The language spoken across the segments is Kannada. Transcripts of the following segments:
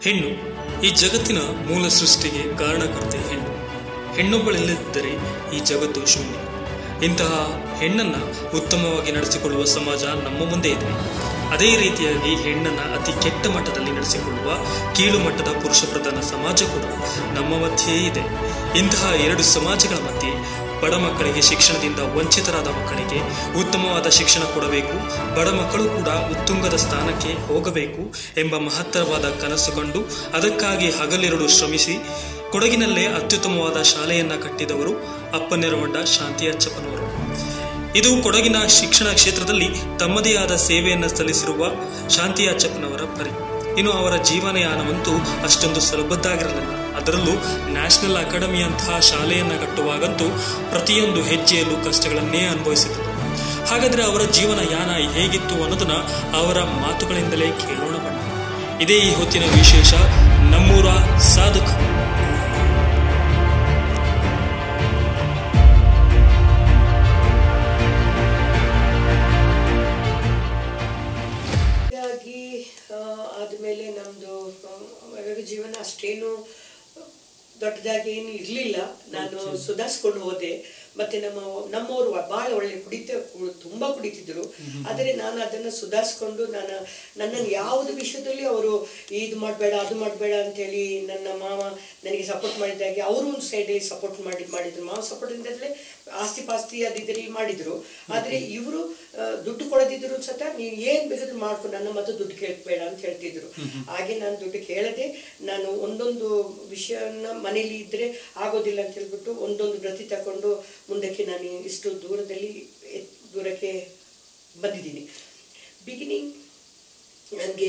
ಹೆಣ್ಣು ಈ ಜಗತ್ತಿನ ಮೂಲ ಸೃಷ್ಟಿಗೆ ಕಾರಣಕರ್ತೆ ಹೆಣ್ಣು ಹೆಣ್ಣೊಬ್ಬಳಿಲ್ಲದಿದ್ದರೆ ಈ ಜಗತ್ತು ಶೂನ್ಯ ಇಂತಹ ಹೆಣ್ಣನ್ನ ಉತ್ತಮವಾಗಿ ನಡೆಸಿಕೊಳ್ಳುವ ಸಮಾಜ ನಮ್ಮ ಮುಂದೆ ಇದೆ ಅದೇ ರೀತಿಯಾಗಿ ಹೆಣ್ಣನ್ನ ಅತಿ ಕೆಟ್ಟ ಮಟ್ಟದಲ್ಲಿ ನಡೆಸಿಕೊಳ್ಳುವ ಕೀಳು ಮಟ್ಟದ ಪುರುಷ ಪ್ರಧಾನ ಸಮಾಜ ಕೂಡ ನಮ್ಮ ಮಧ್ಯೆಯೇ ಇದೆ ಇಂತಹ ಎರಡು ಸಮಾಜಗಳ ಮಧ್ಯೆ ಬಡ ಮಕ್ಕಳಿಗೆ ಶಿಕ್ಷಣದಿಂದ ವಂಚಿತರಾದ ಮಕ್ಕಳಿಗೆ ಉತ್ತಮವಾದ ಶಿಕ್ಷಣ ಕೊಡಬೇಕು ಬಡ ಮಕ್ಕಳು ಕೂಡ ಉತ್ತುಂಗದ ಸ್ಥಾನಕ್ಕೆ ಹೋಗಬೇಕು ಎಂಬ ಮಹತ್ತರವಾದ ಕನಸು ಕಂಡು ಅದಕ್ಕಾಗಿ ಹಗಲಿರುಳು ಶ್ರಮಿಸಿ ಕೊಡಗಿನಲ್ಲೇ ಅತ್ಯುತ್ತಮವಾದ ಶಾಲೆಯನ್ನ ಕಟ್ಟಿದವರು ಅಪ್ಪನೆರವಂಡ ಶಾಂತಿ ಅಚ್ಚಪ್ಪನವರು ಇದು ಕೊಡಗಿನ ಶಿಕ್ಷಣ ಕ್ಷೇತ್ರದಲ್ಲಿ ತಮ್ಮದೇ ಆದ ಸೇವೆಯನ್ನು ಸಲ್ಲಿಸಿರುವ ಶಾಂತಿ ಅಚ್ಚಪ್ಪನವರ ಪರಿ ಇನ್ನು ಅವರ ಜೀವನಯಾನವಂತೂ ಅಷ್ಟೊಂದು ಸುಲಭದ್ದಾಗಿರಲಿಲ್ಲ ಅದರಲ್ಲೂ ನ್ಯಾಷನಲ್ ಅಕಾಡೆಮಿಯಂತಹ ಶಾಲೆಯನ್ನ ಕಟ್ಟುವಾಗಂತೂ ಪ್ರತಿಯೊಂದು ಹೆಜ್ಜೆಯಲ್ಲೂ ಕಷ್ಟಗಳನ್ನೇ ಅನುಭವಿಸಿದರು ಹಾಗಾದ್ರೆ ಅವರ ಜೀವನ ಯಾನ ಹೇಗಿತ್ತು ಅನ್ನೋದನ್ನ ಅವರ ಮಾತುಗಳಿಂದಲೇ ಕೇಳೋಣ ಬಣ್ಣ ಇದೇ ಈ ಹೊತ್ತಿನ ವಿಶೇಷ ನಮ್ಮೂರ ಸಾಧಕ ಹೀಗಾಗಿ ಆ, ಆದ್ಮೇಲೆ ನಮ್ದು ಆ, ಇವಾಗ ಜೀವನ ಅಷ್ಟೇನು ದೊಡ್ಡದಾಗಿ ಏನು ಇರಲಿಲ್ಲ ನಾನು ಸುಧಾರಿಸ್ಕೊಂಡು ಹೋದೆ ಮತ್ತೆ ನಮ್ಮ ನಮ್ಮವರು ಬಹಳ ಒಳ್ಳೆ ಕುಡಿತ ಕು- ತುಂಬಾ ಕುಡಿತಿದ್ರು ಆದರೆ ನಾನು ಅದನ್ನ ಸುಧಾರಿಸ್ಕೊಂಡು ನಾನು ನನ್ನನ್ನು ಯಾವುದು ವಿಷಯದಲ್ಲಿ ಅವರು ಇದು ಮಾಡಬೇಡ ಅದು ಮಾಡಬೇಡ ಅಂತೇಳಿ ನನ್ನ ಮಾವ ನನಗೆ ಸಪೋರ್ಟ್ ಮಾಡಿದ್ದಾಗೆ ಅವರು ಒಂದು ಸೈಡಲ್ಲಿ ಸಪೋರ್ಟ್ ಮಾಡಿ ಮಾಡಿದ್ರು ಮಾವ ಸಪೋರ್ಟ್ ಇಂದಲೇ ಆಸ್ತಿ ಪಾಸ್ತಿ ಅದಿದ್ರಲ್ಲಿ ಮಾಡಿದ್ರು ಆದರೆ ಇವರು ದುಡ್ಡು ಕೊಡದಿದ್ರು ಸತ ನೀನು ಏನ್ ಬೇಕಾದ್ರೂ ಮಾಡ್ಕೊಂಡು ನನ್ನ ಮತ್ತೆ ದುಡ್ಡು ಕೇಳಬೇಡ ಅಂತ ಹೇಳ್ತಿದ್ರು ಹಾಗೆ ನಾನು ದುಡ್ಡು ಕೇಳದೆ ನಾನು ಒಂದೊಂದು ವಿಷಯನ ಮನೇಲಿ ಇದ್ರೆ ಆಗೋದಿಲ್ಲ ಅಂತ ಹೇಳ್ಬಿಟ್ಟು ಒಂದೊಂದು ವ್ರತಿ ತಕೊಂಡು ಮುಂದಕ್ಕೆ ನಾನು ಇಷ್ಟು ದೂರದಲ್ಲಿ ಎ- ದೂರಕ್ಕೆ ಬಂದಿದ್ದೀನಿ ಬಿಗಿನಿಂಗ್ ನನಗೆ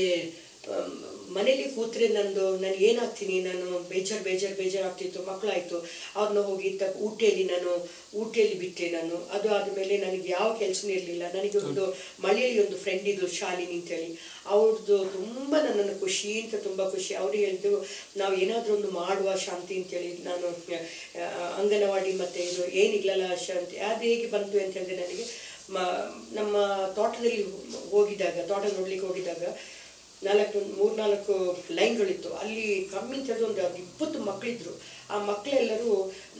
ಮನೇಲಿ ಕೂತ್ರೆ ನಂದು ನಾನು ಏನಾಗ್ತೀನಿ ನಾನು ಬೇಜಾರು ಬೇಜಾರು ಬೇಜಾರಾಗ್ತಿತ್ತು ಮಕ್ಕಳಾಯ್ತು ಅವ್ರನ್ನ ಹೋಗಿ ತ ಊಟಿಯಲ್ಲಿ ನಾನು ಊಟಿಯಲ್ಲಿ ಬಿಟ್ಟೆ ನಾನು ಅದು ಆದಮೇಲೆ ನನಗೆ ಯಾವ ಕೆಲಸನೂ ಇರಲಿಲ್ಲ ನನಗೆ ಒಂದು ಮಳೆಯಲ್ಲಿ ಒಂದು ಫ್ರೆಂಡ್ ಇದ್ರು ಶಾಲಿನಿ ಅಂತೇಳಿ ಅವ್ರದ್ದು ತುಂಬ ನನ್ನನ್ನು ಖುಷಿ ಅಂತ ತುಂಬ ಖುಷಿ ಅವರು ಹೇಳಿದ್ರು ನಾವು ಏನಾದರೂ ಒಂದು ಮಾಡುವ ಶಾಂತಿ ಅಂತೇಳಿ ನಾನು ಆ, ಅಂಗನವಾಡಿ ಮತ್ತು ಇದು ಏನಿಲ್ಲಲ್ಲ ಶಾಂತಿ ಅದು ಹೇಗೆ ಬಂತು ಅಂತ ಹೇಳಿದ್ರೆ ನನಗೆ ಮ ನಮ್ಮ ತೋಟದಲ್ಲಿ ಹೋಗಿದ್ದಾಗ ತೋಟ ನೋಡ್ಲಿಕ್ಕೆ ಹೋಗಿದ್ದಾಗ ನಾಲ್ಕು ಮೂರ್ನಾಲ್ಕು ಲೈನ್ಗಳಿತ್ತು ಅಲ್ಲಿ ಕಮ್ಮಿ ಅಂತ ಹೇಳಿದ್ರೆ ಒಂದು ಇಪ್ಪತ್ತು ಮಕ್ಕಳಿದ್ರು ಆ ಮಕ್ಕಳೆಲ್ಲರೂ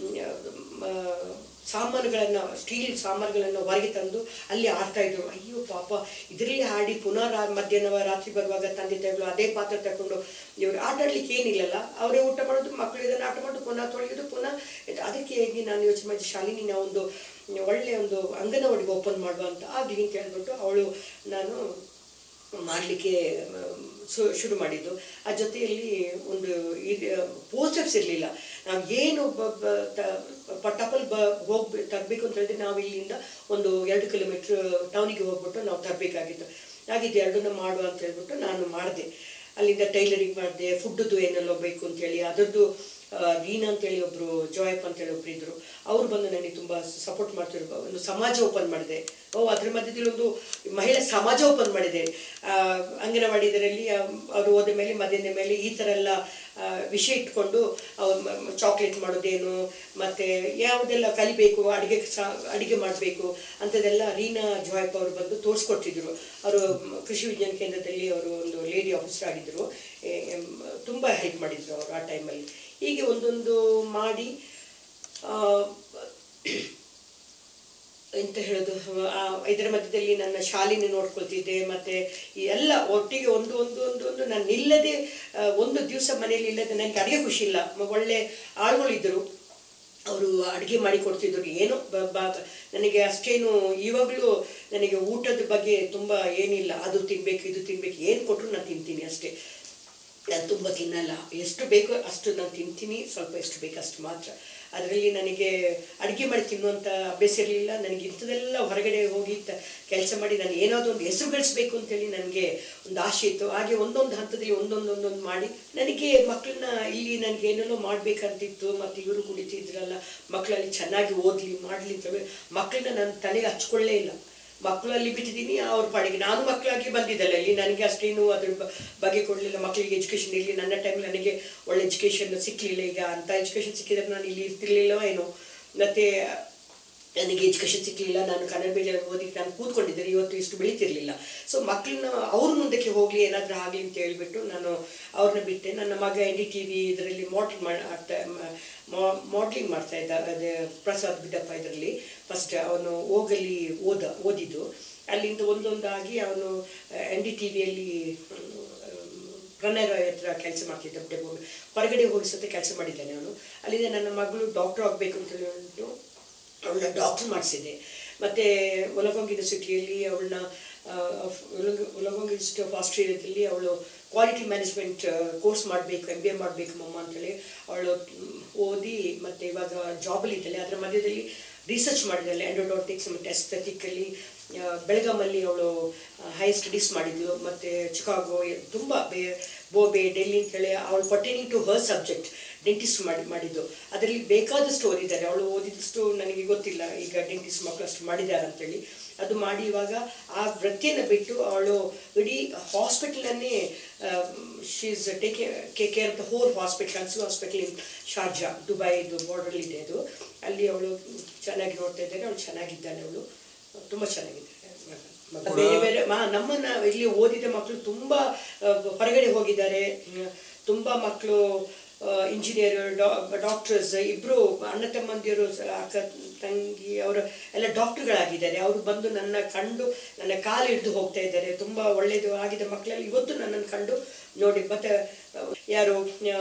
ಮ್, ಆ, ಸಾಮಾನುಗಳನ್ನ ಸ್ಟೀಲ್ ಸಾಮಾನುಗಳನ್ನ ಹೊರಗೆ ತಂದು ಅಲ್ಲಿ ಆಡ್ತಾ ಇದ್ರು ಅಯ್ಯೋ ಪಾಪ ಇದರಲ್ಲಿ ಆಡಿ ಪುನಃ ರಾ- ಮಧ್ಯಾಹ್ನ ರಾತ್ರಿ ಬರುವಾಗ ತಂದೆ ತಾಯಿಗಳು ಅದೇ ಪಾತ್ರೆ ತಗೊಂಡು ಇವರು ಆಟ ಆಡ್ಲಿಕ್ಕೆ ಏನಿಲ್ಲಲ್ಲ ಅವರೇ ಊಟ ಮಾಡೋದು ಮಕ್ಕಳು ಇದನ್ನ ಆಟ ಮಾಡೋದು ಪುನಃ ತೊಳೆಯೋದು ಪುನಃ ಇದು- ಅದಕ್ಕೆ ಹೇಗೆ ನಾನು ಯೋಚನೆ ಮಾಡಿ ಶಾಲಿನಿ ನಾವು ಒಂದು ಒಳ್ಳೆಯ ಒಂದು ಅಂಗನವಾಡಿಗೆ ಓಪನ್ ಮಾಡುವ ಅಂತ ಆಗಲಿ ಅಂತ ಹೇಳ್ಬಿಟ್ಟು ಅವಳು ನಾನು ಮಾಡಲಿಕ್ಕೆ ಶುರು ಮಾಡಿದ್ದು ಆ ಜೊತೆಯಲ್ಲಿ ಒಂದು ಪೋಸ್ಟರ್ಸ್ ಇರಲಿಲ್ಲ ನಾವು ಏನು ಬ- ಬ- ತ- ಟಪಲ್ ಬ ಹೋಗ್ಬೇ ತರಬೇಕು ಅಂತ ಹೇಳಿದ್ರೆ ನಾವು ಇಲ್ಲಿಂದ ಒಂದು ಎರಡು ಕಿಲೋಮೀಟ್ರ್ ಟೌನಿಗೆ ಹೋಗ್ಬಿಟ್ಟು ನಾವು ತರಬೇಕಾಗಿತ್ತು ಹಾಗಿದ್ದು ಎರಡನ್ನ ಮಾಡುವ ಅಂತ ಹೇಳ್ಬಿಟ್ಟು ನಾನು ಮಾಡಿದೆ ಅಲ್ಲಿಂದ ಟೈಲರಿಂಗ್ ಮಾಡಿದೆ ಫುಡ್ದು ಏನೆಲ್ಲ ಬೇಕು ಅಂತೇಳಿ ಅದರದ್ದು ಆ, ರೀನಾ ಅಂತೇಳಿ ಒಬ್ರು ಜೋಯಪ್ ಅಂತೇಳಿ ಒಬ್ರು ಇದ್ರು ಅವ್ರು ಬಂದು ನನಗೆ ತುಂಬಾ ಸಪೋರ್ಟ್ ಮಾಡ್ತಿದ್ರು ಒಂದು ಸಮಾಜ ಓಪನ್ ಮಾಡಿದೆ ಓ ಅದ್ರ ಮಧ್ಯದಲ್ಲಿ ಒಂದು ಮಹಿಳಾ ಸಮಾಜ ಓಪನ್ ಮಾಡಿದೆ ಆ, ಅಂಗನವಾಡಿ ಇದರಲ್ಲಿ ಅವರು ಹೋದ ಮೇಲೆ ಮಧ್ಯಾಹ್ನ ಮೇಲೆ ಈ ಥರ ಎಲ್ಲ ಆ, ವಿಷಯ ಇಟ್ಕೊಂಡು ಚಾಕ್ಲೇಟ್ ಮಾಡೋದೇನು ಮತ್ತೆ ಯಾವುದೆಲ್ಲ ಕಲಿಬೇಕು ಅಡಿಗೆ ಸಹ ಅಡಿಗೆ ಮಾಡಬೇಕು ಅಂಥದ್ದೆಲ್ಲ ರೀನಾ ಜೋಯಪ್ ಅವರು ಬಂದು ತೋರಿಸ್ಕೊಡ್ತಿದ್ರು ಅವರು ಕೃಷಿ ವಿಜ್ಞಾನ ಕೇಂದ್ರದಲ್ಲಿ ಅವರು ಒಂದು ಲೇಡಿ ಆಫೀಸರ್ ಆಗಿದ್ರು ಎ- ಎಂ- ತುಂಬಾ ಹೆಲ್ಪ್ ಮಾಡಿದ್ರು ಅವರು ಆ ಟೈಮಲ್ಲಿ ಹೀಗೆ ಒಂದೊಂದು ಮಾಡಿ ಆ, ಎಂತ ಹೇಳೋದು ಆ, ಇದರ ಮಧ್ಯದಲ್ಲಿ ನನ್ನ ಶಾಲಿನ ನೋಡ್ಕೊಳ್ತಿದ್ದೆ ಮತ್ತೆ ಈ ಎಲ್ಲ ಒಟ್ಟಿಗೆ ಒಂದು ಒಂದು ಒಂದು ಒಂದು ನಾನು ನಿಲ್ಲದೆ ಆ, ಒಂದು ದಿವಸ ಮನೆಯಲ್ಲಿ ಇಲ್ಲದೆ ನನಗೆ ಅಡುಗೆ ಖುಷಿ ಇಲ್ಲ ಮ- ಒಳ್ಳೆ ಆಳುಗಳಿದ್ದರು ಅವರು ಅಡುಗೆ ಮಾಡಿ ಕೊಡ್ತಿದ್ರು ಏನು ಬ- ಬ- ನನಗೆ ಅಷ್ಟೇನು ಇವಾಗಲೂ ನನಗೆ ಊಟದ ಬಗ್ಗೆ ತುಂಬ ಏನಿಲ್ಲ ಅದು ತಿನ್ಬೇಕು ಇದು ತಿನ್ಬೇಕು ಏನು ಕೊಟ್ಟರು ನಾನು ತಿಂತೀನಿ ಅಷ್ಟೇ ನಾನು ತುಂಬ ತಿನ್ನಲ್ಲ ಎಷ್ಟು ಬೇಕೋ ಅಷ್ಟು ನಾನು ತಿಂತೀನಿ ಸ್ವಲ್ಪ ಎಷ್ಟು ಬೇಕು ಅಷ್ಟು ಮಾತ್ರ ಅದರಲ್ಲಿ ನನಗೆ ಅಡುಗೆ ಮಾಡಿ ತಿನ್ನುವಂಥ ಅಭ್ಯಾಸ ಇರಲಿಲ್ಲ ನನಗೆ ಇಂಥದೆಲ್ಲ ಹೊರಗಡೆ ಹೋಗಿ ಕೆಲಸ ಮಾಡಿ ನಾನು ಏನಾದರೂ ಒಂದು ಹೆಸರು ಗಳಿಸ್ಬೇಕು ಅಂತೇಳಿ ನನಗೆ ಒಂದು ಆಸೆ ಇತ್ತು ಹಾಗೆ ಒಂದೊಂದು ಹಂತದಲ್ಲಿ ಒಂದೊಂದು ಒಂದೊಂದು ಮಾಡಿ ನನಗೆ ಮಕ್ಕಳನ್ನ ಇಲ್ಲಿ ನನಗೆ ಏನೇನೋ ಮಾಡಬೇಕಂತಿತ್ತು ಮತ್ತು ಇವರು ಕುಡಿತಿದ್ರಲ್ಲ ಮಕ್ಕಳಲ್ಲಿ ಚೆನ್ನಾಗಿ ಓದಲಿ ಮಾಡಲಿ ಅಂತ ಹೇಳಿ ಮಕ್ಕಳನ್ನ ನಾನು ತಲೆಗೆ ಹಚ್ಕೊಳ್ಳೇ ಇಲ್ಲ ಮಕ್ಕಳು ಅಲ್ಲಿ ಬಿಟ್ಟಿದ್ದೀನಿ ಅವ್ರ ಪಾಡಿಗೆ ನಾನು ಮಕ್ಕಳಾಗಿ ಬಂದಿದ್ದಲ್ಲ ಇಲ್ಲಿ ನನಗೆ ಅಷ್ಟೇನು ಅದ್ರ ಬ- ಬಗ್ಗೆ ಕೊಡಲಿಲ್ಲ ಮಕ್ಕಳಿಗೆ ಎಜುಕೇಷನ್ ಇರಲಿ ನನ್ನ ಟೈಮಲ್ಲಿ ನನಗೆ ಒಳ್ಳೆ ಎಜುಕೇಷನ್ ಸಿಕ್ಕಲಿಲ್ಲ ಈಗ ಅಂಥ ಎಜುಕೇಷನ್ ಸಿಕ್ಕಿದ್ರೆ ನಾನು ಇಲ್ಲಿ ಇರ್ತಿರ್ಲಿಲ್ಲ ಏನೋ ಮತ್ತು ನನಗೆ ಎಜುಕೇಷನ್ ಸಿಕ್ಕಲಿಲ್ಲ ನಾನು ಕನ್ನಡ ಮೀಡಿಯಂ ಓದಿ ನಾನು ಕೂತ್ಕೊಂಡಿದ್ದರೆ ಇವತ್ತು ಇಷ್ಟು ಬೆಳೀತಿರ್ಲಿಲ್ಲ ಸೊ ಮಕ್ಕಳನ್ನ ಅವ್ರ ಮುಂದಕ್ಕೆ ಹೋಗಲಿ ಏನಾದರೂ ಆಗಲಿ ಅಂತ ಹೇಳ್ಬಿಟ್ಟು ನಾನು ಅವ್ರನ್ನ ಬಿಟ್ಟೆ ನನ್ನ ಮಗ ಎನ್ ಡಿ ಟಿ ವಿ ಇದರಲ್ಲಿ ಮಾಡೆಲ್ ಮಾಡ್ತಾ ಮಾಡ್ಲಿಂಗ್ ಮಾಡ್ತಾ ಇದ್ದ ಅದೇ ಪ್ರಸಾದ್ ಬಿದ್ದಪ್ಪ ಇದರಲ್ಲಿ ಫಸ್ಟ್ ಅವನು ಹೋಗಲಿ ಓದ ಓದಿದ್ದು ಅಲ್ಲಿಂದ ಒಂದೊಂದಾಗಿ ಅವನು ಎನ್ ಡಿ ಟಿ ವಿಯಲ್ಲಿ ಪ್ರಣಯ ಹತ್ರ ಕೆಲಸ ಮಾಡ್ತಿದ್ದ ಡೆಪೋ ಹೊರಗಡೆ ಹೋಗಿ ಸತ ಕೆಲಸ ಮಾಡಿದ್ದಾನೆ ಅವನು ಅಲ್ಲಿಂದ ನನ್ನ ಮಗಳು ಡಾಕ್ಟರ್ ಆಗಬೇಕು ಅಂತ ಹೇಳ್ಬಿಟ್ಟು ಅವಳನ್ನ ಡಾಕ್ಟರ್ ಮಾಡಿಸಿದೆ ಮತ್ತು ಒಲಗೊಂಗ್ ಯೂನಿವರ್ಸಿಟಿಯಲ್ಲಿ ಅವಳನ್ನ ಒಲಗೊಂಗ್ ಇನ್ಸ್ಟಿಟ್ಯೂಟ್ ಆಫ್ ಆಸ್ಟ್ರೇಲಿಯಾದಲ್ಲಿ ಅವಳು ಕ್ವಾಲಿಟಿ ಮ್ಯಾನೇಜ್ಮೆಂಟ್ ಕೋರ್ಸ್ ಮಾಡಬೇಕು ಎಮ್ ಬಿ ಎ ಮಾಡಬೇಕು ಮಮ್ಮ ಅಂತೇಳಿ ಅವಳು ಓದಿ ಮತ್ತು ಇವಾಗ ಜಾಬಲ್ಲಿ ಇದ್ದಾಳೆ ಅದರ ಮಧ್ಯದಲ್ಲಿ ರಿಸರ್ಚ್ ಮಾಡಿದ್ದಾಳೆ ಎಂಡೋಡಾಟಿಕ್ಸ್ ಮತ್ತು ಎಸ್ಥೆಟಿಕಲ್ಲಿ ಬೆಳಗಾಮಲ್ಲಿ ಅವಳು ಹೈ ಸ್ಟಡೀಸ್ ಮಾಡಿದ್ಲು ಮತ್ತು ಚಿಕಾಗೋ ತುಂಬ ಬೇ ಬೋಬೆ ಡೆಲ್ಲಿ ಅಂತೇಳಿ ಅವಳು pertaining to her subject dentist ಮಾಡಿ ಮಾಡಿದ್ದು ಅದರಲ್ಲಿ ಬೇಕಾದಷ್ಟು ಓದಿದ್ದಾರೆ ಅವಳು ಓದಿದಷ್ಟು ನನಗೆ ಗೊತ್ತಿಲ್ಲ ಈಗ ಡೆಂಟಿಸ್ಟ್ ಮಕ್ಕಳು ಅಷ್ಟು ಮಾಡಿದ್ದಾರೆ ಅಂತೇಳಿ ಅದು ಮಾಡಿ ಇವಾಗ ಆ ವೃತ್ತಿಯನ್ನು ಬಿಟ್ಟು ಅವಳು ಇಡೀ ಹಾಸ್ಪಿಟಲನ್ನೇ she's take care of the whole hospital ಕನ್ಸು ಹಾಸ್ಪಿಟಲ್ ಇನ್ ಶಾರ್ಜಾ ದುಬೈದು ಬಾರ್ಡರ್ ಇದೆ ಅದು ಅಲ್ಲಿ ಅವಳು ಚೆನ್ನಾಗಿ ನೋಡ್ತಾ ಇದ್ದಾರೆ ಅವಳು ಚೆನ್ನಾಗಿದ್ದಾಳೆ ಅವಳು ತುಂಬ ಚೆನ್ನಾಗಿದ್ದಾರೆ ಮಗ. ಬೇರೆ ಬೇರೆ ಮಾ- ನಮ್ಮನ್ನ ಇಲ್ಲಿ ಓದಿದ ಮಕ್ಕಳು ತುಂಬ ಆ, ಹೊರಗಡೆ ಹೋಗಿದ್ದಾರೆ ಹ್ಮ್, ತುಂಬ ಮಕ್ಕಳು ಇಂಜಿನಿಯರ್ ಡಾಕ್ಟರ್ಸ್ ಇಬ್ಬರು ಅಣ್ಣ ತಮ್ಮಂದಿರು ಸ- ಅಕ್ಕ ತಂಗಿ ಅವರು ಎಲ್ಲ ಡಾಕ್ಟರ್ಗಳಾಗಿದ್ದಾರೆ ಅವರು ಬಂದು ನನ್ನ ಕಂಡು ನನ್ನ ಕಾಲು ಹಿಡಿದು ಹೋಗ್ತಾ ಇದ್ದಾರೆ ತುಂಬ ಒಳ್ಳೆಯದು ಆಗಿದ್ದ ಮಕ್ಕಳಲ್ಲಿ ಇವತ್ತು ನನ್ನನ್ನು ಕಂಡು ನೋಡಿ ಮತ್ತೆ ಆ, ಯಾರು ಆ,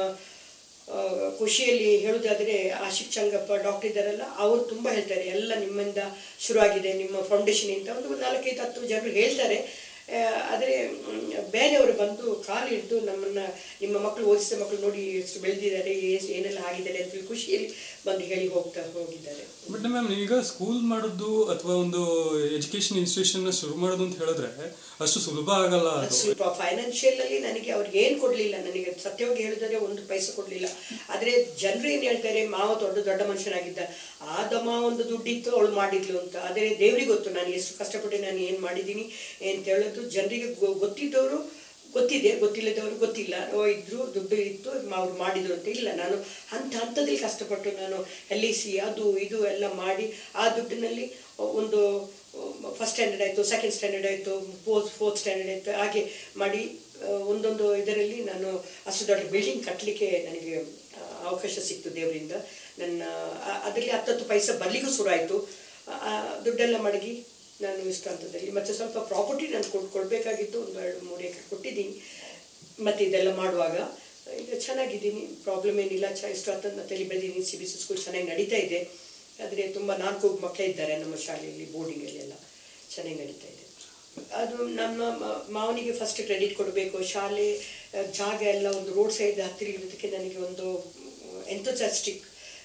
ಆ, ಖುಷಿಯಲ್ಲಿ ಹೇಳೋದಾದರೆ ಆಶಿಕ್ ಚಂಗಪ್ಪ ಡಾಕ್ಟರ್ ಇದ್ದಾರಲ್ಲ ಅವರು ತುಂಬ ಹೇಳ್ತಾರೆ ಎಲ್ಲ ನಿಮ್ಮಿಂದ ಶುರುವಾಗಿದೆ ನಿಮ್ಮ ಫೌಂಡೇಶನ್ ಅಂತ ಒಂದು ನಾಲ್ಕೈದು ಹತ್ತು ಜನರು ಹೇಳ್ತಾರೆ ಆ, ಆದರೆ ಮ್, ಬೇರೆಯವರು ಬಂದು ಕಾಲು ಹಿಡಿದು ನಮ್ಮನ್ನು ನಿಮ್ಮ ಮಕ್ಕಳು ಓದಿಸಿದ ಮಕ್ಕಳು ನೋಡಿ ಎಷ್ಟು ಬೆಳೆದಿದ್ದಾರೆ ಏ- ಏನೆಲ್ಲ ಆಗಿದ್ದಾರೆ ಅಂತ ಹೇಳಿ ಖುಷಿಯಲ್ಲಿ ಬಂದು ಹೇಳಿ ಹೋಗ್ತಾ ಹೋಗಿದ್ದಾರೆ ಬಟ್ ಮ್ಯಾಮ್ ಈಗ ಸ್ಕೂಲ್ ಮಾಡೋದು ಅಥವಾ ಒಂದು ಎಜುಕೇಶನ್ ಇನ್ಸ್ಟಿಟ್ಯೂಷನ್ ಶುರು ಮಾಡೋದು ಅಂತ ಹೇಳಿದ್ರೆ ಅಷ್ಟು ಸುಲಭ ಆಗಲ್ಲ ಅದು ಸ್ವಲ್ಪ ಫೈನಾನ್ಷಿಯಲ್ ಅಲ್ಲಿ ನನಗೆ ಅವ್ರಿಗೆ ಏನು ಕೊಡಲಿಲ್ಲ ನನಗೆ ಸತ್ಯವಾಗಿ ಹೇಳಿದರೆ ಒಂದು ಪೈಸೆ ಕೊಡಲಿಲ್ಲ ಆದರೆ ಜನರು ಏನು ಹೇಳ್ತಾರೆ ಮಾವ ದೊಡ್ಡ ದೊಡ್ಡ ಮನುಷ್ಯನಾಗಿದ್ದ ಆದಮ್ಮ ಒಂದು ದುಡ್ಡಿತ್ತು ಅವಳು ಮಾಡಿದ್ಲು ಅಂತ ಆದರೆ ದೇವ್ರಿಗೆ ಗೊತ್ತು ನಾನು ಎಷ್ಟು ಕಷ್ಟಪಟ್ಟು ನಾನು ಏನು ಮಾಡಿದ್ದೀನಿ ಅಂತ ಹೇಳೋದು ಜನರಿಗೆ ಗೊತ್ತಿದ್ದವರು ಗೊತ್ತಿದೆ ಗೊತ್ತಿಲ್ಲದವರು ಗೊತ್ತಿಲ್ಲ ಓ ಇದ್ರು ದುಡ್ಡು ಇತ್ತು ಅವ್ರು ಮಾಡಿದ್ರು ಅಂತ ಇಲ್ಲ ನಾನು ಹಂತ ಹಂತದಲ್ಲಿ ಕಷ್ಟಪಟ್ಟು ನಾನು ಎಲ್ ಐ ಸಿ ಅದು ಇದು ಎಲ್ಲ ಮಾಡಿ ಆ ದುಡ್ಡಿನಲ್ಲಿ ಒಂದು ಫಸ್ಟ್ ಸ್ಟ್ಯಾಂಡರ್ಡ್ ಆಯಿತು ಸೆಕೆಂಡ್ ಸ್ಟ್ಯಾಂಡರ್ಡ್ ಆಯಿತು ಫೋರ್ತ್ ಫೋರ್ತ್ ಸ್ಟ್ಯಾಂಡರ್ಡ್ ಆಯಿತು ಹಾಗೆ ಮಾಡಿ ಆ, ಒಂದೊಂದು ಇದರಲ್ಲಿ ನಾನು ಅಷ್ಟು ದೊಡ್ಡ ಬಿಲ್ಡಿಂಗ್ ಕಟ್ಟಲಿಕ್ಕೆ ನನಗೆ ಆ, ಅವಕಾಶ ಸಿಕ್ತು ದೇವರಿಂದ ನನ್ನ ಆ- ಅದರಲ್ಲಿ ಹತ್ತತ್ತು ಪೈಸೆ ಬರಲಿಕ್ಕೂ ಶುರು ಆಯಿತು ದುಡ್ಡೆಲ್ಲ ಮಡಗಿ ನಾನು ಇಷ್ಟು ಹಂತದಲ್ಲಿ ಮತ್ತು ಸ್ವಲ್ಪ ಪ್ರಾಪರ್ಟಿ ನಾನು ಕೊಡ್ ಕೊಡಬೇಕಾಗಿತ್ತು ಒಂದು ಎರಡು ಮೂರು ಎಕರೆ ಕೊಟ್ಟಿದ್ದೀನಿ ಮತ್ತು ಇದೆಲ್ಲ ಮಾಡುವಾಗ ಈಗ ಚೆನ್ನಾಗಿದ್ದೀನಿ ಪ್ರಾಬ್ಲಮ್ ಏನಿಲ್ಲ ಚ ಇಷ್ಟು ಹತ್ತೊಂಬತ್ತಲ್ಲಿ ಬೆಳೆದಿದ್ದೀನಿ ಸಿ ಬಿ ಸಿ ಸ್ಕೂಲ್ ಚೆನ್ನಾಗಿ ನಡೀತಾ ಇದೆ ಆದರೆ ತುಂಬ ನಾಲ್ಕು ಮಕ್ಕಳೇ ಇದ್ದಾರೆ ನಮ್ಮ ಶಾಲೆಯಲ್ಲಿ ಬೋರ್ಡಿಂಗಲ್ಲಿ ಎಲ್ಲ ಚೆನ್ನಾಗಿ ನಡೀತಾ ಇದೆ ಅದು ನಮ್ಮ ಮ- ಮಾವನಿಗೆ ಫಸ್ಟ್ ಕ್ರೆಡಿಟ್ ಕೊಡಬೇಕು ಶಾಲೆ ಆ, ಜಾಗ ಎಲ್ಲ ಒಂದು ರೋಡ್ ಸೈಡ್ ಹತ್ತಿರ ಇರೋದಕ್ಕೆ ನನಗೆ ಒಂದು ಎಂಥೋಚಾಸ್ಟಿಕ್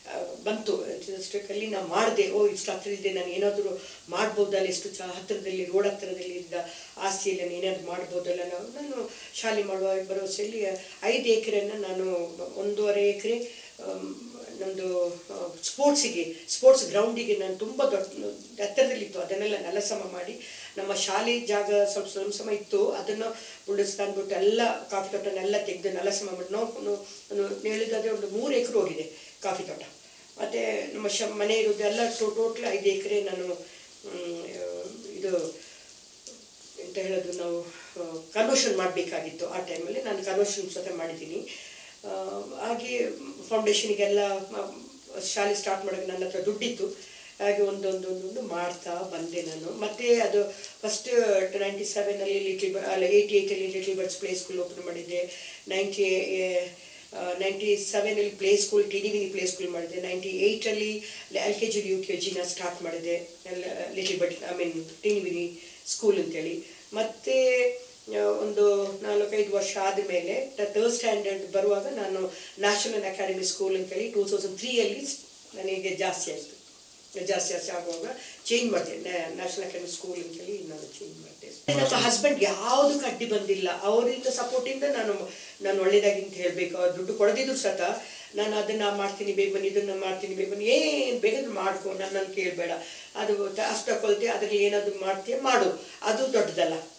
ಬಂತು ಎಂಥೋಚಾಸ್ಟಿಕಲ್ಲಿ ನಾನು ಮಾಡಿದೆ ಓ ಇಷ್ಟು ಹತ್ತಿರ ಇದೆ ನಾನು ಏನಾದರೂ ಮಾಡ್ಬೋದಲ್ಲ ಇಷ್ಟು ಚ ಹತ್ತಿರದಲ್ಲಿ ರೋಡ್ ಹತ್ತಿರದಲ್ಲಿ ಇದ್ದ ಆಸ್ತಿಯಲ್ಲಿ ನಾನು ಏನಾದರೂ ಮಾಡ್ಬೋದಲ್ಲ ನಾವು ನಾನು ಶಾಲೆ ಮಾಡುವ ಭರವಸೆಯಲ್ಲಿ ಐದು ಎಕರೆಯನ್ನು ನಾನು ಒಂದೂವರೆ ಎಕರೆ ನಮ್ಮದು ಸ್ಪೋರ್ಟ್ಸಿಗೆ ಸ್ಪೋರ್ಟ್ಸ್ ಗ್ರೌಂಡಿಗೆ ನಾನು ತುಂಬ ದೊಡ್ಡ ಹತ್ತಿರದಲ್ಲಿತ್ತು ಅದನ್ನೆಲ್ಲ ನೆಲಸಮ ಮಾಡಿ ನಮ್ಮ ಶಾಲೆ ಜಾಗ ಸ್ವಲ್ಪ ಸ್ವಲ್ಪ ಸಮ ಇತ್ತು ಅದನ್ನು ಉಳಿಸ್ತಾ ಅಂದ್ಬಿಟ್ಟು ಎಲ್ಲ ಕಾಫಿ ತೋಟನೆಲ್ಲ ತೆಗೆದು ನೆಲಸಮ ಮಾಡಿ ನಾವು ನಾವು ಹೇಳಿದಾದ್ರೆ ಒಂದು ಮೂರು ಎಕರೆ ಹೋಗಿದೆ ಕಾಫಿ ತೋಟ ಮತ್ತು ನಮ್ಮ ಶ ಮನೆ ಇರೋದು ಎಲ್ಲ ಟೋಟಲ್ ಐದು ಎಕರೆ ನಾನು ಮ್, ಇದು ಎಂತ ಹೇಳೋದು ನಾವು ಕನ್ವರ್ಷನ್ ಮಾಡಬೇಕಾಗಿತ್ತು ಆ ಟೈಮಲ್ಲಿ ನಾನು ಕನ್ವರ್ಷನ್ ಸಹ ಮಾಡಿದ್ದೀನಿ ಆ, ಹಾಗೆ ಫೌಂಡೇಶನಿಗೆಲ್ಲ ಶಾಲೆ ಸ್ಟಾರ್ಟ್ ಮಾಡೋಕ್ಕೆ ನನ್ನ ಹತ್ರ ದುಡ್ಡಿತ್ತು ಹಾಗೆ ಒಂದೊಂದು ಒಂದೊಂದು ಮಾಡ್ತಾ ಬಂದೆ ನಾನು ಮತ್ತೆ ಅದು ಫಸ್ಟ್ ನೈಂಟಿ ಸೆವೆನಲ್ಲಿ ಲಿಟಲ್ ಅಲ್ಲ ಏಯ್ಟಿ ಏಯ್ಟಲ್ಲಿ little birds play school open ಮಾಡಿದ್ದೆ ನೈಂಟಿ ನೈಂಟಿ ಸೆವೆನಲ್ಲಿ play school T D Vini play school ಮಾಡಿದೆ ನೈಂಟಿ ಏಯ್ಟಲ್ಲಿ L K G U K ಜಿನ ಸ್ಟಾರ್ಟ್ ಮಾಡಿದೆ little but I mean T D Vini school ಅಂತೇಳಿ ಮತ್ತೆ ಆ, ಒಂದು ನಾಲ್ಕೈದು ವರ್ಷ ಆದಮೇಲೆ ಥರ್ಡ್ ಸ್ಟ್ಯಾಂಡರ್ಡ್ ಬರುವಾಗ ನಾನು ನ್ಯಾಷನಲ್ ಅಕಾಡೆಮಿ ಸ್ಕೂಲ್ ಅಂತೇಳಿ ಟೂ ತೌಸಂಡ್ ತ್ರೀಯಲ್ಲಿ ನನಗೆ ಜಾಸ್ತಿ ಆಯಿತು ಜಾಸ್ತಿ ಜಾಸ್ತಿ ಆಗುವಾಗ ಚೇಂಜ್ ಮಾಡಿದೆ ನ್ಯಾಷನಲ್ ಅಕಾಡೆಮಿ ಸ್ಕೂಲ್ ಅಂತೇಳಿ ನಾನು ಚೇಂಜ್ ಮಾಡಿದೆ ನಮ್ಮ ಹಸ್ಬೆಂಡ್ ಯಾವುದಕ್ಕೂ ಅಡ್ಡಿ ಬಂದಿಲ್ಲ ಅವರಿಂದ ಸಪೋರ್ಟಿಂದ ನಾನು ನಾನು ಒಳ್ಳೇದಾಗಿ ಅಂತ ಹೇಳಬೇಕು ಅವ್ರು ದುಡ್ಡು ಕೊಡದಿದ್ರು ಸತ ನಾನು ಅದನ್ನು ಮಾಡ್ತೀನಿ ಬೇಗ ಬನ್ನಿ ಇದನ್ನು ಮಾಡ್ತೀನಿ ಬೇಗ ಬನ್ನಿ ಏನು ಬೇಕಾದ್ರೂ ಮಾಡ್ಕೊ ನನ್ನನ್ನು ಕೇಳಬೇಡ ಅದು ತ- ಅಷ್ಟು ತಗೊಳ್ತೆ ಅದರಲ್ಲಿ ಏನಾದರೂ ಮಾಡ್ತೀಯ ಮಾಡು ಅದು ದೊಡ್ಡದಲ್ಲ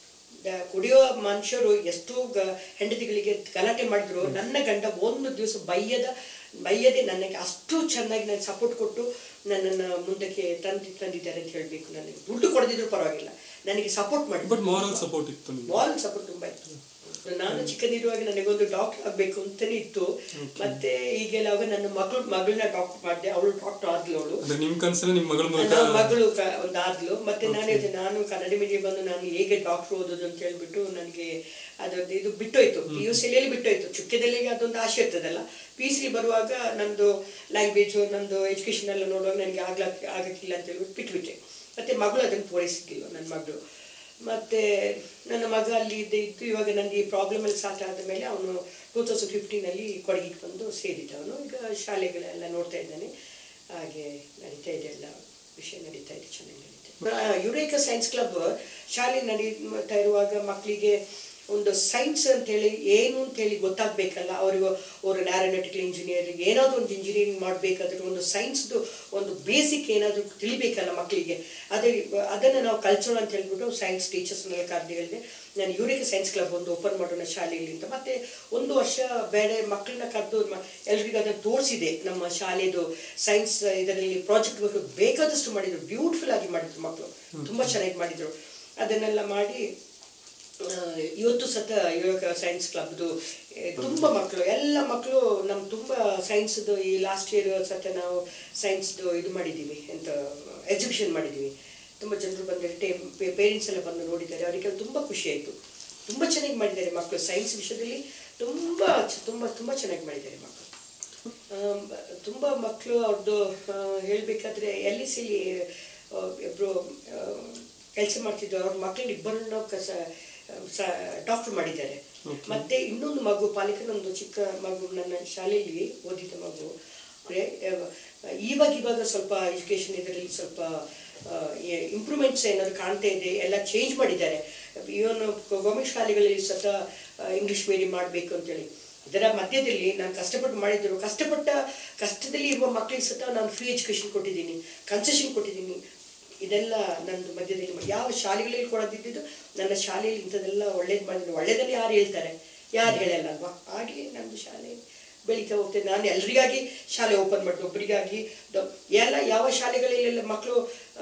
ದ- ಕುಡಿಯೋ ಮನುಷ್ಯರು ಎಷ್ಟೋ ಗ- ಹೆಂಡತಿಗಳಿಗೆ ಗಲಾಟೆ ಮಾಡಿದ್ರು ನನ್ನ ಗಂಡ ಒಂದು ದಿವಸ ಬೈಯದ ಬೈಯದೆ ನನಗೆ ಅಷ್ಟು ಚೆನ್ನಾಗಿ ನನಗೆ ಸಪೋರ್ಟ್ ಕೊಟ್ಟು ನನ್ನನ್ನು ಮುಂದಕ್ಕೆ ತಂದು ತಂದಿದ್ದಾರೆ ಅಂತ ಹೇಳಬೇಕು ನನಗೆ ದುಡ್ಡು ಕೊಡದಿದ್ರು ಪರವಾಗಿಲ್ಲ ನನಗೆ ಸಪೋರ್ಟ್ ಮಾಡಿ ಬಟ್ ಮಾರಲ್ ಸಪೋರ್ಟ್ ಇತ್ತು ನಿಮ್ಗೆ ಮಾಲ್ ಸಪೋರ್ಟ್ ತುಂಬಾ ಇತ್ತು ನಾನು ಚಿಕ್ಕದಿರುವಾಗ ನನಗೊಂದು ಡಾಕ್ಟರ್ ಆಗ್ಬೇಕು ಅಂತಾನೆ ಇತ್ತು ಮತ್ತೆ ಈಗೆಲ್ಲ ಅವಾಗ ನನ್ನ ಮಗಳು ಮಗಳನ್ನ ಡಾಕ್ಟರ್ ಮಾಡಿದೆ ಅವಳು ಡಾಕ್ಟರ್ ಆದ್ಲು ಅವಳು ಅಂದ್ರೆ ನಿಮ್ ಕನ್ಸಲ್ಲಿ ನಿಮ್ ಮಗಳ ಮೂಲಕ ನನ್ನ ಮಗಳು ಕ- ಒಂದು ಆದ್ಲು ಮತ್ತೆ ನಾನು ಹೇಳ್ದೆ, ನಾನು ಕನ್ನಡ ಮೀಡಿಯಂ ಬಂದು ನಾನು ಹೇಗೆ ಡಾಕ್ಟರ್ ಓದೋದು ಅಂತ ಹೇಳ್ಬಿಟ್ಟು ನನಗೆ ಅದೊಂದು ಇದು ಬಿಟ್ಟೋಯ್ತು ಪಿ ಯು ಸಿಲಿಯಲ್ಲಿ ಬಿಟ್ಟೋಯ್ತು ಚುಕ್ಕೆದಲ್ಲಿಗೆ ಅದೊಂದು ಆಸೆ ಇರ್ತದಲ್ಲ ಪಿ ಸಿ ಬರುವಾಗ ನಂದು ಲ್ಯಾಂಗ್ವೇಜು ನಂದು ಎಜುಕೇಶನ್ ಎಲ್ಲ ನೋಡುವಾಗ ನನಗೆ ಆಗ್ಲ ಆಗಕ್ಕಿಲ್ಲ ಅಂತ ಹೇಳ್ಬಿಟ್ಟು ಬಿಟ್ಬಿಟ್ಟೆ ಮತ್ತೆ ಮಗಳು ಅದನ್ನು ಪೂರೈಸಿದ್ದಿಲ್ಲ ನನ್ನ ಮಗಳು ಮತ್ತೆ ನನ್ನ ಮಗ ಅಲ್ಲಿ ಇದ್ದ ಇದ್ದು ಇವಾಗ ನನಗೆ ಈ ಪ್ರಾಬ್ಲಮ್ ಅಲ್ಲಿ ಸ್ಟಾರ್ಟ್ ಆದ ಮೇಲೆ ಅವನು ಟೂ ತೌಸಂಡ್ ಫಿಫ್ಟೀನಲ್ಲಿ ಕೊಡಗಿಗೆ ಬಂದು ಸೇರಿದ್ದ ಅವನು ಈಗ ಶಾಲೆಗಳೆಲ್ಲ ನೋಡ್ತಾ ಇದ್ದಾನೆ ಹಾಗೆ ನಡೀತಾ ಇದೆ ಎಲ್ಲ ವಿಷಯ ನಡೀತಾ ಇದೆ ಚೆನ್ನಾಗಿ ನಡೀತಾ ಇದೆ ಯುರೇಕ ಸೈನ್ಸ್ ಕ್ಲಬ್ ಶಾಲೆ ನಡೀತಾ ಇರುವಾಗ ಮಕ್ಕಳಿಗೆ ಒಂದು ಸೈನ್ಸ್ ಅಂತೇಳಿ ಏನು ಅಂತೇಳಿ ಗೊತ್ತಾಗಬೇಕಲ್ಲ ಅವರಿಗೂ ಅವರು ನ್ಯಾರೋನಾಟಿಕಲ್ ಇಂಜಿನಿಯರಿಂಗ್ ಏನಾದರೂ ಒಂದು ಇಂಜಿನಿಯರಿಂಗ್ ಮಾಡಬೇಕಾದ್ರೆ ಒಂದು ಸೈನ್ಸ್ದು ಒಂದು ಬೇಸಿಕ್ ಏನಾದರೂ ತಿಳಿಬೇಕಲ್ಲ ಮಕ್ಕಳಿಗೆ ಅದೇ ಅದನ್ನು ನಾವು ಕಲ್ಚರ್ ಅಂತ ಹೇಳ್ಬಿಟ್ಟು ಸೈನ್ಸ್ ಟೀಚರ್ಸ್ನೆಲ್ಲ ಕರೆದು ಹೇಳಿದೆ ನಾನು ಯೂರಿಕ ಸೈನ್ಸ್ ಕ್ಲಬ್ ಒಂದು ಓಪನ್ ಮಾಡೋಣ ಶಾಲೆಯಲ್ಲಿ ಅಂತ ಮತ್ತೆ ಒಂದು ವರ್ಷ ಬೇರೆ ಮಕ್ಕಳನ್ನ ಕರೆದು ಎಲ್ರಿಗೂ ಅದನ್ನು ತೋರಿಸಿದೆ ನಮ್ಮ ಶಾಲೆದು ಸೈನ್ಸ್ ಇದರಲ್ಲಿ ಪ್ರಾಜೆಕ್ಟ್ ವರ್ಕ್ ಬೇಕಾದಷ್ಟು ಮಾಡಿದ್ರು ಬ್ಯೂಟಿಫುಲ್ ಆಗಿ ಮಾಡಿದ್ರು ಮಕ್ಕಳು ತುಂಬ ಚೆನ್ನಾಗಿ ಮಾಡಿದ್ರು ಅದನ್ನೆಲ್ಲ ಮಾಡಿ ಆ, ಇವತ್ತು ಸತ ಯೋಗ ಸೈನ್ಸ್ ಕ್ಲಬ್ದು ತುಂಬ ಮಕ್ಕಳು ಎಲ್ಲ ಮಕ್ಕಳು ನಮ್ಮ ತುಂಬ ಸೈನ್ಸ್ದು ಈ ಲಾಸ್ಟ್ ಇಯರ್ ಸತ ನಾವು ಸೈನ್ಸ್ದು ಇದು ಮಾಡಿದ್ದೀವಿ ಎಂತ ಎಕ್ಸಿಬಿಷನ್ ಮಾಡಿದ್ದೀವಿ ತುಂಬ ಜನರು ಬಂದಿದ್ದಾರೆ ಪೇರೆಂಟ್ಸ್ ಎಲ್ಲ ಬಂದು ನೋಡಿದ್ದಾರೆ ಅವರಿಗೆ ತುಂಬ ಖುಷಿ ಆಯಿತು ತುಂಬ ಚೆನ್ನಾಗಿ ಮಾಡಿದ್ದಾರೆ ಮಕ್ಕಳು ಸೈನ್ಸ್ ವಿಷಯದಲ್ಲಿ ತುಂಬ ಚ- ತುಂಬ ತುಂಬ ಚೆನ್ನಾಗಿ ಮಾಡಿದ್ದಾರೆ ಮಕ್ಕಳು ಆಮ್, ತುಂಬ ಮಕ್ಕಳು ಅವ್ರದ್ದು ಹೇಳಬೇಕಾದ್ರೆ ಎಲ್ ಇ ಸಿಲಿ ಇಬ್ಬರು ಕೆಲಸ ಮಾಡ್ತಿದ್ರು ಅವ್ರ ಮಕ್ಕಳನ್ನ ಇಬ್ಬರನ್ನು ಕಸ ಡಾಕ್ಟರ್ ಮಾಡಿದ್ದಾರೆ ಮತ್ತೆ ಇನ್ನೊಂದು ಮಗು ಪಾಲಿಕನೊಂದು ಚಿಕ್ಕ ಮಗು ನನ್ನ ಶಾಲೆಯಲ್ಲಿ ಓದಿದ ಮಗು ಅಂದ್ರೆ, ಆ, ಇವಾಗ ಇವಾಗ ಸ್ವಲ್ಪ ಎಜುಕೇಶನ್ ಇದರಲ್ಲಿ ಸ್ವಲ್ಪ ಇಂಪ್ರೂವ್ಮೆಂಟ್ಸ್ ಏನಾದ್ರು ಕಾಣ್ತಾ ಇದೆ ಎಲ್ಲ ಚೇಂಜ್ ಮಾಡಿದ್ದಾರೆ ಇವನ್ ಗೌರ್ಮೆಂಟ್ ಶಾಲೆಗಳಲ್ಲಿ ಸತ ಇಂಗ್ಲಿಷ್ ಮೀಡಿಯಂ ಮಾಡಬೇಕು ಅಂತೇಳಿ ಇದರ ಮಧ್ಯದಲ್ಲಿ ನಾನು ಕಷ್ಟಪಟ್ಟು ಮಾಡಿದ್ರು ಕಷ್ಟಪಟ್ಟ ಕಷ್ಟದಲ್ಲಿ ಇರುವ ಮಕ್ಕಳಿಗೆ ಸತ ನಾನು ಫ್ರೀ ಎಜುಕೇಶನ್ ಕೊಟ್ಟಿದ್ದೀನಿ ಕನ್ಸೆಷನ್ ಕೊಟ್ಟಿದ್ದೀನಿ ಇದೆಲ್ಲ ನಂದು ಮಧ್ಯದಲ್ಲಿ ಮಾಡಿ- ಯಾವ ಶಾಲೆಗಳಲ್ಲಿ ಕೊಡೋದಿದ್ದು ನನ್ನ ಶಾಲೆಯಲ್ಲಿ ಇಂಥದ್ದೆಲ್ಲ ಒಳ್ಳೇದು ಮಾಡಿದ್ರು ಒಳ್ಳೇದಲ್ಲಿ ಯಾರು ಹೇಳ್ತಾರೆ ಯಾರು ಹೇಳಲ್ಲ ಅಲ್ವಾ ಹಾಗೆ ನಂದು ಶಾಲೆ ಬೆಳೀತಾ ಹೋಗ್ತೇನೆ ನಾನು ಎಲ್ರಿಗಾಗಿ ಶಾಲೆ ಓಪನ್ ಮಾಡಿದೆ ಒಬ್ಬರಿಗಾಗಿ ದ- ಎಲ್ಲ ಯಾವ ಶಾಲೆಗಳಲ್ಲೆಲ್ಲ ಮಕ್ಕಳು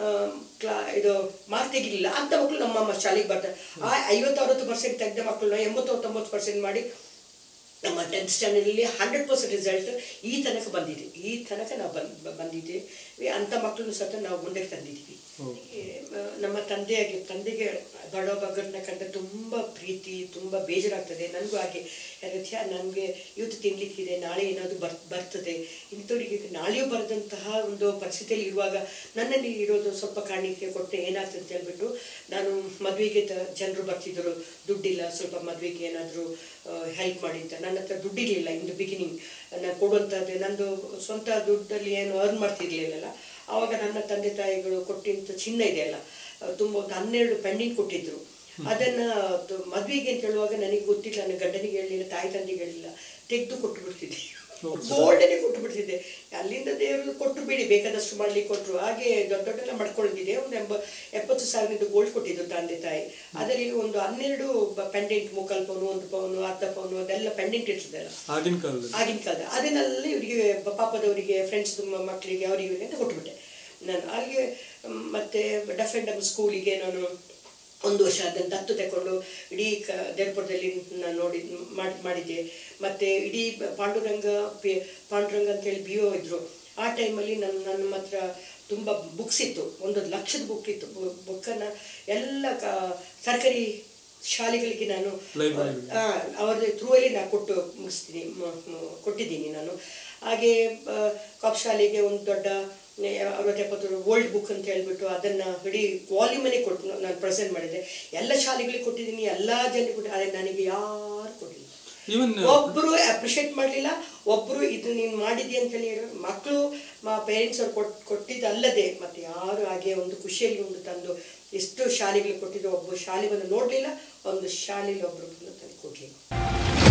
ಕ್ಲಾ ಇದು ಮಾರ್ಕ್ ತೆಗಿಲಿಲ್ಲ ಅಂಥ ಮಕ್ಕಳು ನಮ್ಮ ಶಾಲೆಗೆ ಬರ್ತಾರೆ ಆ ಐವತ್ತು ಅರವತ್ತು ಪರ್ಸೆಂಟ್ ತೆಗೆದ ಮಕ್ಕಳನ್ನ ಎಂಬತ್ತು ತೊಂಬತ್ತು ಪರ್ಸೆಂಟ್ ಮಾಡಿ ನಮ್ಮ ಟೆಂತ್ ಸ್ಟ್ಯಾಂಡರ್ಡಲ್ಲಿ ಹಂಡ್ರೆಡ್ ಪರ್ಸೆಂಟ್ ರಿಸಲ್ಟ್ ಈ ತನಕ ಬಂದಿದೆ ಈ ತನಕ ನಾವು ಬಂದ್ ಬಂದಿದ್ದೇವೆ ಅಂಥ ಮಕ್ಕಳನ್ನು ಸಹ ನಾವು ಮುಂದೆ ತಂದಿದ್ದೀವಿ ಹೀಗೆ, ಆ, ನಮ್ಮ ತಂದೆಯಾಗಿ ತಂದೆಗೆ ಬಡ ಬಗ್ಗರನ್ನ ಕಂಡ ತುಂಬ ಪ್ರೀತಿ ತುಂಬ ಬೇಜಾರಾಗ್ತದೆ ನನಗೂ ಹಾಗೆ ಯಾಕಂದ್ರೆ ನನಗೆ ಇವತ್ತು ತಿನ್ಲಿಕ್ಕಿದೆ ನಾಳೆ ಏನಾದರೂ ಬರ್ ಬರ್ತದೆ ಇಂಥವರಿಗೆ ನಾಳೆಯೂ ಬರೆದಂತಹ ಒಂದು ಪರಿಸ್ಥಿತಿಯಲ್ಲಿ ಇರುವಾಗ ನನ್ನಲ್ಲಿ ಇರೋದು ಸ್ವಲ್ಪ ಕಾಣಿಕೆ ಕೊಟ್ಟೆ ಏನಾಗ್ತದೆ ಅಂತ ಹೇಳ್ಬಿಟ್ಟು ನಾನು ಮದುವೆಗೆ ಜನರು ಬರ್ತಿದ್ದರು ದುಡ್ಡಿಲ್ಲ ಸ್ವಲ್ಪ ಮದುವೆಗೆ ಏನಾದರೂ ಹೆಲ್ಪ್ ಮಾಡಿ ಅಂತ ನನ್ನ ಹತ್ರ ದುಡ್ಡಿರಲಿಲ್ಲ ಇನ್ ದ ಬಿಗಿನಿಂಗ್ ನಾನು ಕೊಡುವಂಥದ್ದು ನಂದು ಸ್ವಂತ ದುಡ್ಡಲ್ಲಿ ಏನು ಅರ್ನ್ ಮಾಡ್ತಿರ್ಲಿಲ್ಲಲ್ಲ ಆವಾಗ ನನ್ನ ತಂದೆ ತಾಯಿಗಳು ಕೊಟ್ಟಿಂತ ಚಿನ್ನ ಇದೆಯಲ್ಲ ಅಹ್ ತುಂಬ ಒಂದು ಹನ್ನೆರಡು ಪೆಂಡಿಂಗ್ ಕೊಟ್ಟಿದ್ರು ಅದನ್ನ ತು- ಮದ್ವೆಗೆ ಅಂತ ಹೇಳುವಾಗ ನನಗೆ ಗೊತ್ತಿಲ್ಲ ನನ್ನ ಗಂಡನಿಗೆ ಹೇಳಿಲ್ಲ ತಾಯಿ ತಂದೆಗೆ ಹೇಳಿಲ್ಲ ತೆಗೆದು ಕೊಟ್ಟು ಬಿಡ್ತಿದ್ದೆ ಗೋಲ್ಡನೇ ಕೊಟ್ಟು ಬಿಡ್ತಿದ್ದೆ ಅಲ್ಲಿಂದ ದೇವರು ಕೊಟ್ಟು ಬಿಡಿ ಬೇಕಾದಷ್ಟು ಮಾಡ್ಲಿಕ್ಕೆ ಕೊಟ್ಟರು ಹಾಗೆ ದೊಡ್ಡ ದೊಡ್ಡೆಲ್ಲ ಮಾಡ್ಕೊಂಡಿದ್ದೆ ಒಂದು ಎಂಬ ಎಪ್ಪತ್ತು ಸಾವಿರದ್ದು ಗೋಲ್ಡ್ ಕೊಟ್ಟಿದ್ದು ತಂದೆ ತಾಯಿ ಅದರಲ್ಲಿ ಒಂದು ಹನ್ನೆರಡು ಪೆಂಡೆಂಟ್ ಮುಕ್ಕಾಲು ಪೌನು ಒಂದು ಪೌನು ಅರ್ಧ ಪೌನು ಅದೆಲ್ಲ ಪೆಂಡೆಂಟ್ ಇರ್ತದಲ್ಲ ಆಗಿನ ಕಾಲದಲ್ಲಿ ಆಗಿನ ಕಾಲದ ಅದನ್ನೆಲ್ಲ ಇವರಿಗೆ ಪಾಪದವರಿಗೆ ಫ್ರೆಂಡ್ಸ್ ಮಕ್ಕಳಿಗೆ ಅವರಿಗೆ ಇವರಿಗೆ ಅಂತ ಕೊಟ್ಬಿಟ್ಟೆ ನಾನು ಅಲ್ಲಿಗೆ ಮ್, ಮತ್ತೆ ಡಫ್ ಆ್ಯಂಡ್ ಡಮ್ ಸ್ಕೂಲಿಗೆ ನಾನು ಒಂದು ವರ್ಷ ಅದನ್ನು ದತ್ತು ತಗೊಂಡು ಇಡೀ ಕ ದೇವಪುರದಲ್ಲಿ ನಾನು ನೋಡಿ ಮಾಡಿ ಮಾಡಿದ್ದೆ ಮತ್ತು ಇಡೀ ಪಾಂಡುರಂಗ ಪಿ ಪಾಂಡುರಂಗ ಅಂತೇಳಿ ಬಿ ಒ ಇದ್ದರು ಆ ಟೈಮಲ್ಲಿ ನನ್ನ ನನ್ನ ಹತ್ರ ತುಂಬ ಬುಕ್ಸ್ ಇತ್ತು ಒಂದು ಲಕ್ಷದ ಬುಕ್ ಇತ್ತು ಬುಕ್ಕನ್ನು ಎಲ್ಲ ಕ ಸರ್ಕಾರಿ ಶಾಲೆಗಳಿಗೆ ನಾನು Library. ಆ, ಅವ್ರದ್ದು ಥ್ರೂ ಅಲ್ಲಿ ನಾನು ಕೊಟ್ಟು ಮುಗಿಸ್ತೀನಿ ಮ- ಮ- ಕೊಟ್ಟಿದ್ದೀನಿ ನಾನು ಹಾಗೆ ಆ, ಕಾಪ್ ಶಾಲೆಗೆ ಒಂದು ದೊಡ್ಡ ಅರವತ್ತು ಎಪ್ಪತ್ತು ಓಲ್ಡ್ ಬುಕ್ ಅಂತ ಹೇಳ್ಬಿಟ್ಟು ಅದನ್ನು ಇಡೀ ವಾಲ್ಯೂಮನ್ನೇ ಕೊಟ್ಟು ನಾನು ಪ್ರೆಸೆಂಟ್ ಮಾಡಿದೆ ಎಲ್ಲ ಶಾಲೆಗಳಿಗೆ ಕೊಟ್ಟಿದ್ದೀನಿ ಎಲ್ಲ ಜನರಿಗೆ ಕೊಟ್ಟು ಆದರೆ ನನಗೆ ಯಾರು ಕೊಡಲಿಲ್ಲ ಈವನ್ ಒಬ್ರು ಅಪ್ರಿಷಿಯೇಟ್ ಮಾಡಲಿಲ್ಲ ಒಬ್ರು ಇದು ನೀನು ಮಾಡಿದಿ ಅಂತ ಹೇಳಿ ಹೇಳೋ- ಮಕ್ಕಳು ಮಾ ಪೇರೆಂಟ್ಸ್ ಅವ್ರು ಕೊಟ್ ಕೊಟ್ಟಿದ್ದಲ್ಲದೆ ಮತ್ತೆ ಯಾರು ಹಾಗೆ ಒಂದು ಖುಷಿಯಲ್ಲಿ ಒಂದು ತಂದು ಎಷ್ಟು ಶಾಲೆಗಳಿಗೆ ಕೊಟ್ಟಿದ್ದು ಒಬ್ಬ ಶಾಲೆ ಬಂದು ನೋಡಲಿಲ್ಲ ಒಂದು ಶಾಲೆಯಲ್ಲಿ ಒಬ್ಬರು ಬಂದು ತಂದು ಕೊಡಲಿಲ್ಲ